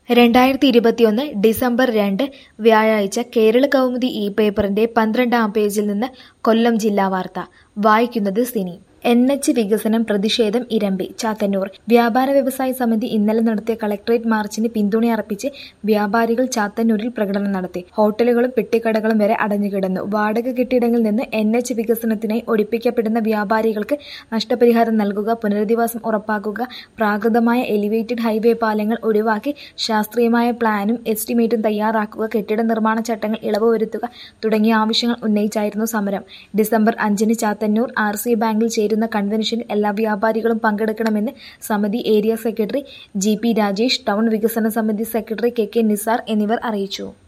രണ്ടായിരത്തി ഇരുപത്തിയൊന്ന് ഡിസംബർ രണ്ട് വ്യാഴാഴ്ച കേരള കൗമുദി ഈ പേപ്പറിന്റെ പന്ത്രണ്ടാം പേജിൽ നിന്ന് കൊല്ലം ജില്ലാ വാർത്ത വായിക്കുന്നത് സിനി എൻ എച്ച് വികസനം പ്രതിഷേധം ഇരമ്പി ചാത്തന്നൂർ വ്യാപാര വ്യവസായ സമിതി ഇന്നലെ നടത്തിയ കളക്ടറേറ്റ് മാർച്ചിന് പിന്തുണയർപ്പിച്ച് വ്യാപാരികൾ ചാത്തന്നൂരിൽ പ്രകടനം നടത്തി ഹോട്ടലുകളും പെട്ടിക്കടകളും വരെ അടഞ്ഞുകിടന്നു വാടക കെട്ടിടങ്ങളിൽ നിന്ന് എൻ എച്ച് വികസനത്തിനായി ഒഴിപ്പിക്കപ്പെടുന്ന വ്യാപാരികൾക്ക് നഷ്ടപരിഹാരം നൽകുക പുനരധിവാസം ഉറപ്പാക്കുക പ്രാകൃതമായ എലിവേറ്റഡ് ഹൈവേ പാലങ്ങൾ ഒഴിവാക്കി ശാസ്ത്രീയമായ പ്ലാനും എസ്റ്റിമേറ്റും തയ്യാറാക്കുക കെട്ടിട നിർമ്മാണ ചട്ടങ്ങൾ ഇളവ് വരുത്തുക തുടങ്ങിയ ആവശ്യങ്ങൾ ഉന്നയിച്ചായിരുന്നു സമരം ഡിസംബർ അഞ്ചിന് ചാത്തന്നൂർ ആർ സി ബാങ്കിൽ ചേരുന്ന കൺവെൻഷനിൽ എല്ലാ വ്യാപാരികളും പങ്കെടുക്കണമെന്ന് സമിതി area secretary G P Rajesh town വികസന സമിതി സെക്രട്ടറി കെ കെ നിസാർ എന്നിവർ അറിയിച്ചു